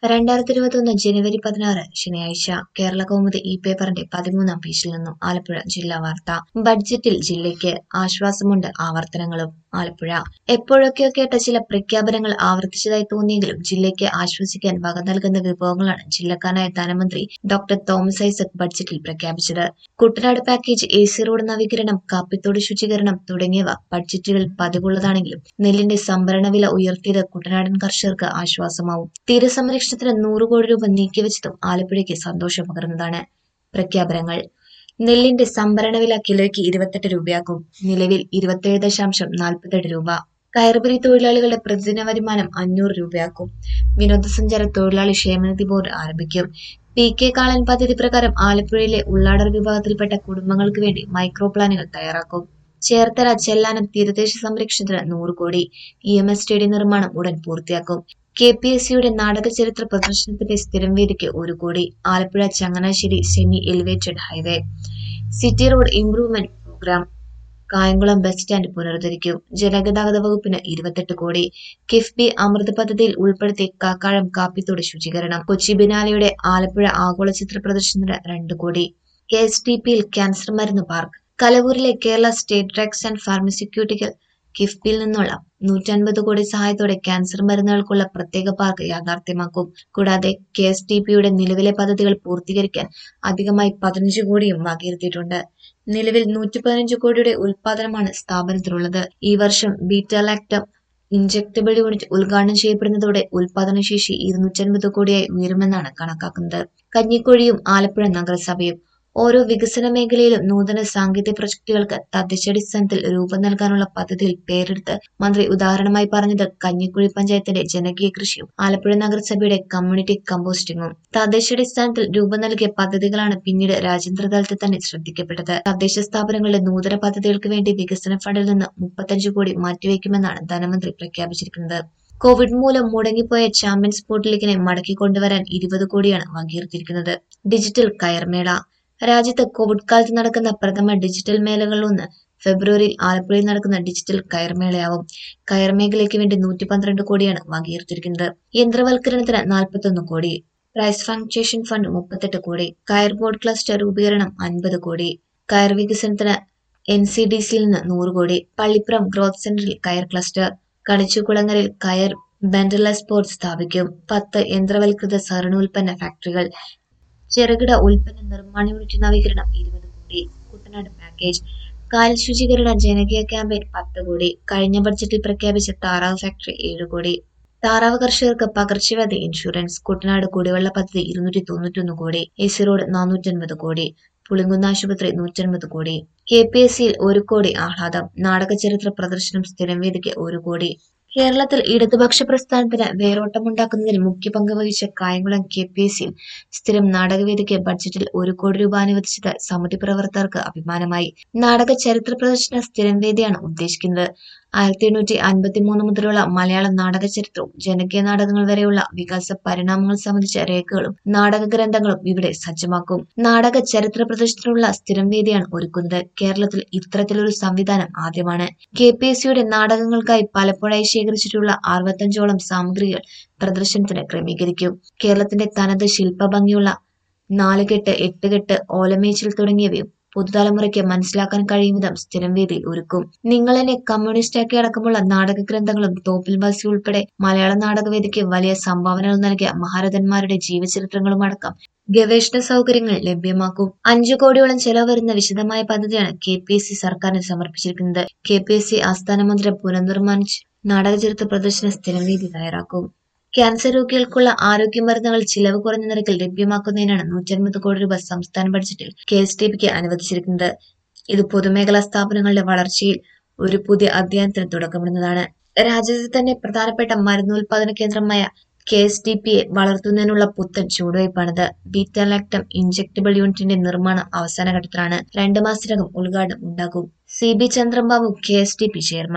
രണ്ടായിരത്തി ഇരുപത്തൊന്ന് ജനുവരി പതിനാറ് ശനിയാഴ്ച കേരള കൗമുദി ഈ പേപ്പറിന്റെ പതിമൂന്നാം പേജിൽ നിന്നും ആലപ്പുഴ ജില്ലാ വാർത്ത ബഡ്ജറ്റിൽ ജില്ലയ്ക്ക് ആശ്വാസമുണ്ട് ആവർത്തനങ്ങളും ആലപ്പുഴ എപ്പോഴൊക്കെയോ കേട്ട ചില പ്രഖ്യാപനങ്ങൾ ആവർത്തിച്ചതായി തോന്നിയെങ്കിലും ജില്ലയ്ക്ക് ആശ്വസിക്കാൻ വക നൽകുന്ന വിഭവങ്ങളാണ് ജില്ലക്കാരനായ ധനമന്ത്രി ഡോക്ടർ തോമസ് ഐസക് ബഡ്ജറ്റിൽ പ്രഖ്യാപിച്ചത് Kuttanad package A C road നവീകരണം കാപ്പിത്തോട് ശുചീകരണം തുടങ്ങിയവ ബഡ്ജറ്റുകളിൽ പതിവുള്ളതാണെങ്കിലും നെല്ലിന്റെ സംഭരണ വില ഉയർത്തിയത് കുട്ടനാടൻ കർഷകർക്ക് ആശ്വാസമാവും തീരസംരക്ഷണത്തിന് നൂറ് കോടി രൂപ നീക്കിവെച്ചതും ആലപ്പുഴയ്ക്ക് സന്തോഷം പകർന്നതാണ് പ്രഖ്യാപനങ്ങൾ നെല്ലിന്റെ സംഭരണ വില കിലോയ്ക്ക് ഇരുപത്തെട്ട് രൂപയാക്കും നിലവിൽ ഇരുപത്തേഴ് ദശാംശം നാൽപ്പത്തെട്ട് രൂപ കയറുപരി തൊഴിലാളികളുടെ പ്രതിദിന വരുമാനം അഞ്ഞൂറ് രൂപയാക്കും വിനോദസഞ്ചാര തൊഴിലാളി ക്ഷേമനിധി ബോർഡ് ആരംഭിക്കും പി കെ കാളൻ പദ്ധതി പ്രകാരം ആലപ്പുഴയിലെ ഉള്ളാടർ വിഭാഗത്തിൽപ്പെട്ട കുടുംബങ്ങൾക്ക് വേണ്ടി മൈക്രോ പ്ലാനുകൾ തയ്യാറാക്കും ചേർത്തല ചെല്ലാനം തീരദേശ സംരക്ഷണത്തിന് നൂറ് കോടി ഇ എം എസ് സ്റ്റേഡിയം നിർമ്മാണം ഉടൻ പൂർത്തിയാക്കും കെ പി എസ് സിയുടെ നാടക ചരിത്ര പ്രദർശനത്തിന്റെ സ്ഥിരം വേദിക്ക് ഒരു കോടി Alappuzha Changanassery semi elevated highway city road improvement programme Kayamkulam bus stand പുനരുദ്ധരിക്കും ജലഗതാഗത വകുപ്പിന് ഇരുപത്തെട്ട് കോടി കിഫ്ബി അമൃത് പദ്ധതിയിൽ ഉൾപ്പെടുത്തി കാക്കാഴം കാപ്പിത്തോട് ശുചീകരണം കൊച്ചി ബിനാലയുടെ ആലപ്പുഴ ആഗോള ചിത്ര പ്രദർശനത്തിന് രണ്ട് കോടി കെ എസ് ടി പിയിൽ ക്യാൻസർ മരുന്ന് പാർക്ക് കലവൂരിലെ Kerala state drugs and pharmaceutical കിഫ്ബിയിൽ നിന്നുള്ള നൂറ്റൻപത് കോടി സഹായത്തോടെ ക്യാൻസർ മരുന്നുകൾക്കുള്ള പ്രത്യേക പാർക്ക് യാഥാർത്ഥ്യമാക്കും കൂടാതെ കെ എസ് ടി പിയുടെ നിലവിലെ പദ്ധതികൾ പൂർത്തീകരിക്കാൻ അധികമായി പതിനഞ്ച് കോടിയും വകയിരുത്തിയിട്ടുണ്ട് നിലവിൽ നൂറ്റി പതിനഞ്ച് കോടിയുടെ ഉൽപാദനമാണ് സ്ഥാപനത്തിലുള്ളത് ഈ വർഷം ബീറ്റാലാക്ടം ഇഞ്ചക്ടബിൾ യൂണിറ്റ് ഉദ്ഘാടനം ചെയ്യപ്പെടുന്നതോടെ ഉൽപാദനശേഷി ഇരുന്നൂറ്റൻപത് കോടിയായി ഉയരുമെന്നാണ് കണക്കാക്കുന്നത് കഞ്ഞിക്കുഴിയും ആലപ്പുഴ നഗരസഭയും ഓരോ വികസന മേഖലയിലും നൂതന സാങ്കേതിക പ്രൊജക്ടുകൾക്ക് തദ്ദേശാടിസ്ഥാനത്തിൽ രൂപം നൽകാനുള്ള പദ്ധതിയിൽ പേരെടുത്ത് മന്ത്രി ഉദാഹരണമായി പറഞ്ഞത് കഞ്ഞിക്കുഴി പഞ്ചായത്തിന്റെ ജനകീയ കൃഷിയും ആലപ്പുഴ നഗരസഭയുടെ കമ്മ്യൂണിറ്റി കമ്പോസ്റ്റിംഗും തദ്ദേശാടിസ്ഥാനത്തിൽ രൂപം നൽകിയ പദ്ധതികളാണ് പിന്നീട് രാജ്യാന്തരതലത്തിൽ തന്നെ ശ്രദ്ധിക്കപ്പെട്ടത് തദ്ദേശ സ്ഥാപനങ്ങളുടെ നൂതന പദ്ധതികൾക്ക് വേണ്ടി വികസന ഫണ്ടിൽ നിന്ന് മുപ്പത്തഞ്ച് കോടി മാറ്റിവെക്കുമെന്നാണ് ധനമന്ത്രി പ്രഖ്യാപിച്ചിരിക്കുന്നത് കോവിഡ് മൂലം മുടങ്ങിപ്പോയ ചാമ്പ്യൻസ് സ്പോർട്ട് ലീഗിനെ മടക്കി കൊണ്ടുവരാൻ ഇരുപത് കോടിയാണ് വകയിരുത്തിയിരിക്കുന്നത് ഡിജിറ്റൽ കയർമേള രാജ്യത്ത് കോവിഡ് കാലത്ത് നടക്കുന്ന പ്രഥമ ഡിജിറ്റൽ മേളകളിലൊന്ന് ഫെബ്രുവരിയിൽ ആലപ്പുഴയിൽ നടക്കുന്ന ഡിജിറ്റൽ കയർമേളയാവും കയർ മേഖലയ്ക്ക് വേണ്ടി നൂറ്റി പന്ത്രണ്ട് കോടിയാണ് വകയിരുത്തിയിരിക്കുന്നത് യന്ത്രവൽക്കരണത്തിന് നാൽപ്പത്തൊന്ന് കോടി പ്രൈസ് ഫങ്ക്ചേഷൻ ഫണ്ട് മുപ്പത്തെട്ട് കോടി കയർ ബോർഡ് ക്ലസ്റ്റർ രൂപീകരണം അൻപത് കോടി കയർ വികസനത്തിന് എൻ സി ഡി സിയിൽ നിന്ന് നൂറ് കോടി പള്ളിപ്പുറം ഗ്രോത്ത് സെന്ററിൽ കയർ ക്ലസ്റ്റർ കണിച്ചുകുളങ്ങരയിൽ കയർ ബെൻഡല സ്പോർട്സ് സ്ഥാപിക്കും പത്ത് യന്ത്രവൽകൃത സഹകരണോൽപ്പന്ന ഫാക്ടറികൾ ചെറുകിട ഉൽപ്പന്ന നിർമ്മാണ യൂണിറ്റ് നവീകരണം ഇരുപത് കോടി കുട്ടനാട് പാക്കേജ് കാൽ ശുചീകരണ ജനകീയ ക്യാമ്പയിൻ പത്ത് കോടി കഴിഞ്ഞ ബഡ്ജറ്റിൽ പ്രഖ്യാപിച്ച താറാവ് ഫാക്ടറി ഏഴ് കോടി താറാവ് കർഷകർക്ക് പകർച്ചവ്യാധി ഇൻഷുറൻസ് കുട്ടനാട് കുടിവെള്ള പദ്ധതി ഇരുന്നൂറ്റി തൊണ്ണൂറ്റൊന്ന് കോടി എ സി റോഡ് നാനൂറ്റൻപത് കോടി പുളിങ്കുന്ന് ആശുപത്രി നൂറ്റൻപത് കോടി കെ പി എസ് സിയിൽ ഒരു കോടി ആഹ്ലാദം നാടക ചരിത്ര പ്രദർശനം സ്ഥിരം വേദിക്ക് ഒരു കോടി കേരളത്തിൽ ഇടതുപക്ഷ പ്രസ്ഥാനത്തിന് വേരോട്ടമുണ്ടാക്കുന്നതിൽ മുഖ്യ പങ്ക് വഹിച്ച കായംകുളം കെ പി എസ് സിയിൽ സ്ഥിരം നാടകവേദിക്ക് ബഡ്ജറ്റിൽ ഒരു കോടി രൂപ അനുവദിച്ചത് സമിതി പ്രവർത്തകർക്ക് അഭിമാനമായി നാടക ചരിത്ര പ്രദർശന സ്ഥിരം വേദിയാണ് ഉദ്ദേശിക്കുന്നത് ആയിരത്തി എണ്ണൂറ്റി അൻപത്തി മൂന്ന് മുതലുള്ള മലയാള നാടക ചരിത്രവും ജനകീയ നാടകങ്ങൾ വരെയുള്ള വികാസ പരിണാമങ്ങൾ സംബന്ധിച്ച രേഖകളും നാടക ഗ്രന്ഥങ്ങളും ഇവിടെ സജ്ജമാക്കും നാടക ചരിത്ര പ്രദർശനത്തിനുള്ള സ്ഥിരം വേദിയാണ് ഒരുക്കുന്നത് കേരളത്തിൽ ഇത്തരത്തിലൊരു സംവിധാനം ആദ്യമാണ് കെ പി എസ് സിയുടെ നാടകങ്ങൾക്കായി പലപ്പോഴായി ശേഖരിച്ചിട്ടുള്ള അറുപത്തഞ്ചോളം സാമഗ്രികൾ പ്രദർശനത്തിന് ക്രമീകരിക്കും കേരളത്തിന്റെ തനത് ശില്പഭംഗിയുള്ള നാലുകെട്ട് എട്ടുകെട്ട് ഓലമേച്ചിൽ തുടങ്ങിയവയും പുതുതലമുറയ്ക്ക് മനസ്സിലാക്കാൻ കഴിയും വിധം സ്ഥിരം വേദിയിൽ ഒരുക്കും നിങ്ങളെന്നെ കമ്മ്യൂണിസ്റ്റാക്കി അടക്കമുള്ള നാടക ഗ്രന്ഥങ്ങളും തോപ്പിൽ ബസി ഉൾപ്പെടെ മലയാള നാടകവേദിക്ക് വലിയ സംഭാവനകൾ നൽകിയ മഹാരഥന്മാരുടെ ജീവചരിത്രങ്ങളും അടക്കം ഗവേഷണ സൗകര്യങ്ങൾ ലഭ്യമാക്കും അഞ്ചു കോടിയോളം ചെലവ് വരുന്ന വിശദമായ പദ്ധതിയാണ് കെ പി എസ് സി സർക്കാരിന് സമർപ്പിച്ചിരിക്കുന്നത് കെ പി എസ് സി ആസ്ഥാന മന്ദിരം പുനർനിർമ്മാണിച്ച് നാടകചരിത്ര പ്രദർശന സ്ഥിരം വേദി തയ്യാറാക്കും ക്യാൻസർ രോഗികൾക്കുള്ള ആരോഗ്യ മരുന്നുകൾ ചിലവ് കുറഞ്ഞ നിരക്കിൽ ലഭ്യമാക്കുന്നതിനാണ് നൂറ്റൻപത് കോടി രൂപ സംസ്ഥാന ബഡ്ജറ്റിൽ കെ എസ് ടി പിക്ക് അനുവദിച്ചിരിക്കുന്നത് ഇത് പൊതുമേഖലാ സ്ഥാപനങ്ങളുടെ വളർച്ചയിൽ ഒരു പുതിയ അധ്യായത്തിന് തുടക്കമിടുന്നതാണ് രാജ്യത്തെ തന്നെ പ്രധാനപ്പെട്ട മരുന്നുൽപാദന കേന്ദ്രമായ കെ എസ് ടി പിയെ വളർത്തുന്നതിനുള്ള പുത്തൻ ചുവടുവയ്പ്പാണിത് ബീറ്റാലാക്ടം ഇഞ്ചക്ടബിൾ യൂണിറ്റിന്റെ നിർമ്മാണം അവസാന ഘട്ടത്തിലാണ് രണ്ട് മാസത്തിനകം ഉദ്ഘാടനം ഉണ്ടാകും C B Chandrababu K S T P chairman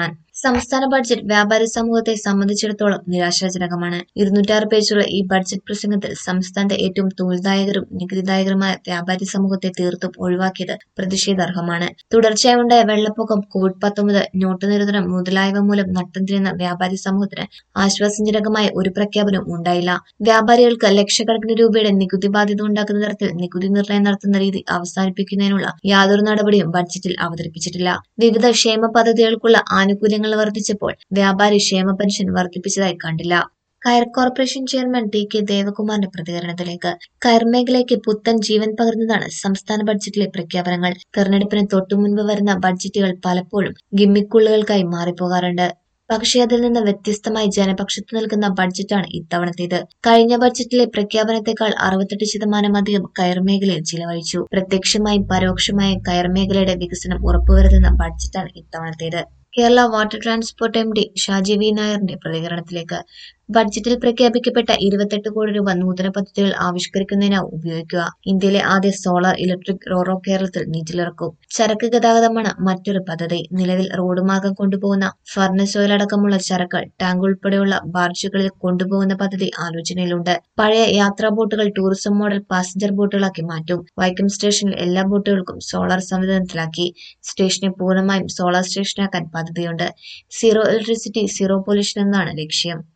സംസ്ഥാന ബഡ്ജറ്റ് വ്യാപാരി സമൂഹത്തെ സംബന്ധിച്ചിടത്തോളം നിരാശാജനകമാണ് ഇരുന്നൂറ്റാറ് പേജുള്ള ഈ ബഡ്ജറ്റ് പ്രസംഗത്തിൽ സംസ്ഥാനത്തെ ഏറ്റവും തൊഴിൽദായകരും നികുതിദായകരുമായ വ്യാപാരി സമൂഹത്തെ തീർത്തും ഒഴിവാക്കിയത് പ്രതിഷേധാർഹമാണ് തുടർച്ചയായി ഉണ്ടായ വെള്ളപ്പൊക്കം കോവിഡ് പത്തൊമ്പത് നോട്ട് നിരോധനം മുതലായവ മൂലം നട്ടം തിരിയുന്ന വ്യാപാരി സമൂഹത്തിന് ആശ്വാസജനകമായ ഒരു പ്രഖ്യാപനവും ഉണ്ടായില്ല വ്യാപാരികൾക്ക് ലക്ഷക്കണക്കിന് രൂപയുടെ നികുതി ബാധ്യത ഉണ്ടാക്കുന്ന തരത്തിൽ നികുതി നിർണ്ണയം നടത്തുന്ന രീതി അവസാനിപ്പിക്കുന്നതിനുള്ള യാതൊരു നടപടിയും ബഡ്ജറ്റിൽ അവതരിപ്പിച്ചിട്ടില്ല വിവിധ ക്ഷേമ പദ്ധതികൾക്കുള്ള ആനുകൂല്യങ്ങൾ വർദ്ധിച്ചപ്പോൾ വ്യാപാരി ക്ഷേമ പെൻഷൻ വർദ്ധിപ്പിച്ചതായി കണ്ടില്ല coir corporation chairman T K ദേവകുമാറിന്റെ പ്രതികരണത്തിലേക്ക് കയർ മേഖലയ്ക്ക് പുത്തൻ ജീവൻ പകർന്നതാണ് സംസ്ഥാന ബഡ്ജറ്റിലെ പ്രഖ്യാപനങ്ങൾ തെരഞ്ഞെടുപ്പിന് തൊട്ടുമുൻപ് വരുന്ന ബഡ്ജറ്റുകൾ പലപ്പോഴും ഗിമ്മിക്കുള്ളുകൾക്കായി മാറിപ്പോകാറുണ്ട് പക്ഷേ അതിൽ നിന്ന് വ്യത്യസ്തമായി ജനപക്ഷത്ത് നിൽക്കുന്ന ബഡ്ജറ്റാണ് ഇത്തവണത്തേത് കഴിഞ്ഞ ബഡ്ജറ്റിലെ പ്രഖ്യാപനത്തെക്കാൾ അറുപത്തെട്ട് ശതമാനം അധികം കയർ മേഖലയിൽ ചിലവഴിച്ചു പ്രത്യക്ഷമായും പരോക്ഷമായും കയർ മേഖലയുടെ വികസനം ഉറപ്പുവരുത്തുന്ന ബഡ്ജറ്റാണ് ഇത്തവണത്തേത് Kerala water transport M D Shaji V നായറിന്റെ പ്രതികരണത്തിലേക്ക് ബഡ്ജറ്റിൽ പ്രഖ്യാപിക്കപ്പെട്ട ഇരുപത്തെട്ട് കോടി രൂപ നൂതന പദ്ധതികൾ ആവിഷ്കരിക്കുന്നതിനാവും ഉപയോഗിക്കുക ഇന്ത്യയിലെ ആദ്യ സോളാർ ഇലക്ട്രിക് റോറോ കേരളത്തിൽ നീറ്റിലിറക്കും ചരക്ക് ഗതാഗതമാണ് മറ്റൊരു പദ്ധതി നിലവിൽ റോഡ് മാർഗം കൊണ്ടുപോകുന്ന ഫർണസ് ഓയിൽ അടക്കമുള്ള ചരക്ക് ടാങ്ക് ഉൾപ്പെടെയുള്ള ബാർജുകളിൽ കൊണ്ടുപോകുന്ന പദ്ധതി ആലോചനയിലുണ്ട് പഴയ യാത്രാ ബോട്ടുകൾ ടൂറിസം മോഡൽ പാസഞ്ചർ ബോട്ടുകളാക്കി മാറ്റും വൈക്കം സ്റ്റേഷനിൽ എല്ലാ ബോട്ടുകൾക്കും സോളാർ സംവിധാനത്തിലാക്കി സ്റ്റേഷനെ പൂർണ്ണമായും സോളാർ സ്റ്റേഷനാക്കാൻ പദ്ധതിയുണ്ട് സീറോ ഇലക്ട്രിസിറ്റി സീറോ പൊല്യൂഷൻ എന്നാണ് ലക്ഷ്യം